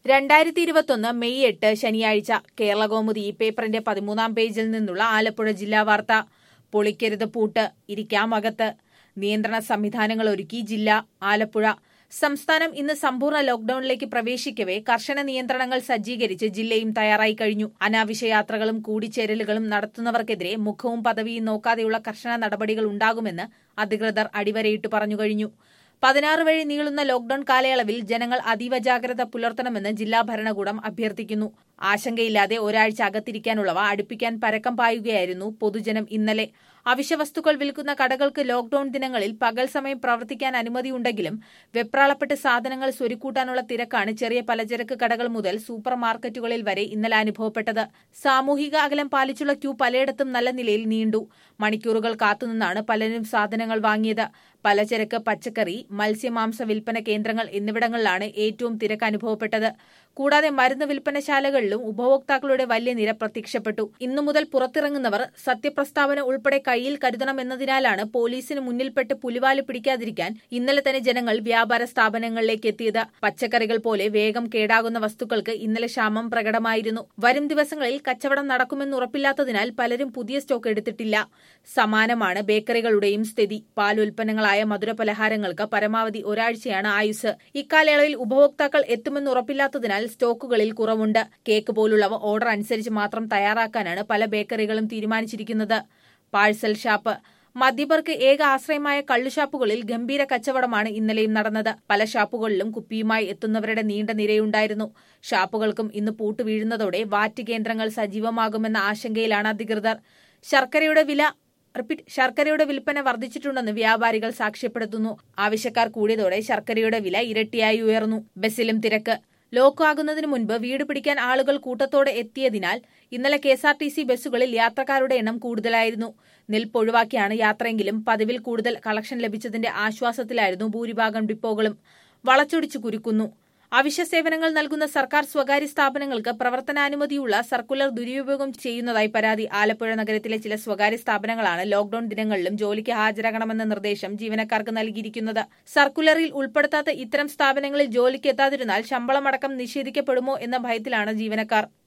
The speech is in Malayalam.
രണ്ടായിരത്തി ഇരുപത്തൊന്ന് മെയ് എട്ട് ശനിയാഴ്ച കേരളകൗമുദി ഈ പേപ്പറിന്റെ പതിമൂന്നാം പേജിൽ നിന്നുള്ള ആലപ്പുഴ ജില്ലാ വാർത്ത പൊളിക്കരുത് പൂട്ട് ഇരിക്കാം അകത്ത് നിയന്ത്രണ സംവിധാനങ്ങൾ ഒരുക്കി ജില്ല ആലപ്പുഴ സംസ്ഥാനം ഇന്ന് സമ്പൂർണ്ണ ലോക്ഡൌണിലേക്ക് പ്രവേശിക്കവേ കർശന നിയന്ത്രണങ്ങൾ സജ്ജീകരിച്ച് ജില്ലയും തയ്യാറായി കഴിഞ്ഞു അനാവശ്യ യാത്രകളും കൂടിച്ചേരലുകളും നടത്തുന്നവർക്കെതിരെ മുഖവും പദവിയും നോക്കാതെയുള്ള കർശന നടപടികൾ ഉണ്ടാകുമെന്ന് അധികൃതർ അടിവരയിട്ട് പറഞ്ഞു കഴിഞ്ഞു പതിനാറ് വഴി നീളുന്ന ലോക്ഡൌൺ കാലയളവിൽ ജനങ്ങൾ അതീവ ജാഗ്രത പുലർത്തണമെന്ന് ജില്ലാ ഭരണകൂടം അഭ്യർത്ഥിക്കുന്നു ആശങ്കയില്ലാതെ ഒരാഴ്ച അകത്തിരിക്കാനുള്ളവ അടുപ്പിക്കാൻ പരക്കം പായുകയായിരുന്നു പൊതുജനം ഇന്നലെ അവശ്യവസ്തുക്കൾ വിൽക്കുന്ന കടകൾക്ക് ലോക്ഡൌൺ ദിനങ്ങളിൽ പകൽ സമയം പ്രവർത്തിക്കാൻ അനുമതിയുണ്ടെങ്കിലും വെപ്രാളപ്പെട്ട് സാധനങ്ങൾ സ്വരുക്കൂട്ടാനുള്ള തിരക്കാണ് ചെറിയ പലചരക്ക് കടകൾ മുതൽ സൂപ്പർ മാർക്കറ്റുകളിൽ വരെ ഇന്നലെ അനുഭവപ്പെട്ടത് സാമൂഹിക അകലം പാലിച്ചുള്ള ക്യൂ പലയിടത്തും നല്ല നിലയിൽ നീണ്ടു മണിക്കൂറുകൾ കാത്തുനിന്നാണ് പലരും സാധനങ്ങൾ വാങ്ങിയത് പലചരക്ക് പച്ചക്കറി മത്സ്യമാംസ വിൽപ്പന കേന്ദ്രങ്ങൾ എന്നിവിടങ്ങളിലാണ് ഏറ്റവും തിരക്ക് അനുഭവപ്പെട്ടത് കൂടാതെ മരുന്ന് വിൽപ്പനശാലകളിലും ഉപഭോക്താക്കളുടെ വലിയ നിര പ്രത്യക്ഷപ്പെട്ടു ഇന്നു മുതൽ പുറത്തിറങ്ങുന്നവർ സത്യപ്രസ്താവന ഉൾപ്പെടെ കയ്യിൽ കരുതണമെന്നതിനാലാണ് പോലീസിന് മുന്നിൽപ്പെട്ട് പുലിവാല് പിടിക്കാതിരിക്കാൻ ഇന്നലെ തന്നെ ജനങ്ങൾ വ്യാപാര സ്ഥാപനങ്ങളിലേക്ക് എത്തിയത് പച്ചക്കറികൾ പോലെ വേഗം കേടാകുന്ന വസ്തുക്കൾക്ക് ഇന്നലെ ക്ഷാമം പ്രകടമായിരുന്നു വരും ദിവസങ്ങളിൽ കച്ചവടം നടക്കുമെന്ന് ഉറപ്പില്ലാത്തതിനാൽ പലരും പുതിയ സ്റ്റോക്ക് എടുത്തിട്ടില്ല സമാനമാണ് ബേക്കറികളുടെയും സ്ഥിതി പാൽ ഉൽപ്പന്നങ്ങളായ മധുരപലഹാരങ്ങൾക്ക് പരമാവധി ഒരാഴ്ചയാണ് ആയുസ് ഇക്കാലയളവിൽ ഉപഭോക്താക്കൾ എത്തുമെന്ന് ഉറപ്പില്ലാത്തതിനാൽ സ്റ്റോക്കുകളിൽ കുറവുണ്ട് കേക്ക് പോലുള്ളവ ഓർഡർ അനുസരിച്ച് മാത്രം തയ്യാറാക്കാനാണ് പല ബേക്കറികളും തീരുമാനിച്ചിരിക്കുന്നത് പാഴ്സൽ ഷാപ്പ് മദ്യപർക്ക് ഏക ആശ്രയമായ കള്ളുഷാപ്പുകളിൽ ഗംഭീര കച്ചവടമാണ് ഇന്നലെയും നടന്നത് പല ഷാപ്പുകളിലും കുപ്പിയുമായി എത്തുന്നവരുടെ നീണ്ട നിരയുണ്ടായിരുന്നു ഷാപ്പുകൾക്കും ഇന്ന് പൂട്ട് വീഴുന്നതോടെ വാറ്റ് കേന്ദ്രങ്ങൾ സജീവമാകുമെന്ന ആശങ്കയിലാണ് അധികൃതർ ശർക്കരയുടെ വില റിപ്പീറ്റ് ശർക്കരയുടെ വിൽപ്പന വർദ്ധിച്ചിട്ടുണ്ടെന്ന് വ്യാപാരികൾ സാക്ഷ്യപ്പെടുത്തുന്നു ആവശ്യക്കാർ കൂടിയതോടെ ശർക്കരയുടെ വില ഇരട്ടിയായി ഉയർന്നു ബസ്സിലും തിരക്ക് ലോക്കാകുന്നതിന് മുൻപ് വീട് പിടിക്കാൻ ആളുകൾ കൂട്ടത്തോടെ എത്തിയതിനാൽ ഇന്നലെ K S R T C ബസ്സുകളിൽ യാത്രക്കാരുടെ എണ്ണം കൂടുതലായിരുന്നു നിൽപ്പൊഴിവാക്കിയാണ് യാത്രയെങ്കിലും പതിവിൽ കൂടുതൽ കളക്ഷൻ ലഭിച്ചതിന്റെ ആശ്വാസത്തിലായിരുന്നു ഭൂരിഭാഗം ഡിപ്പോകളും വളച്ചൊടിച്ചു കുരുക്കുന്നു അവശ്യ സേവനങ്ങൾ നൽകുന്ന സർക്കാർ സ്വകാര്യ സ്ഥാപനങ്ങൾക്ക് പ്രവർത്തനാനുമതിയുള്ള സർക്കുലർ ദുരുപയോഗം ചെയ്യുന്നതായി പരാതി ആലപ്പുഴ നഗരത്തിലെ ചില സ്വകാര്യ സ്ഥാപനങ്ങളാണ് ലോക്ഡൌൺ ദിനങ്ങളിലും ജോലിക്ക് ഹാജരാകണമെന്ന നിർദ്ദേശം ജീവനക്കാർക്ക് നൽകിയിരിക്കുന്നത് സർക്കുലറിൽ ഉൾപ്പെടുത്താത്ത ഇത്തരം സ്ഥാപനങ്ങളിൽ ജോലിക്ക് എത്താതിരുന്നാൽ ശമ്പളമടക്കം നിഷേധിക്കപ്പെടുമോ എന്ന ഭയത്തിലാണ് ജീവനക്കാർ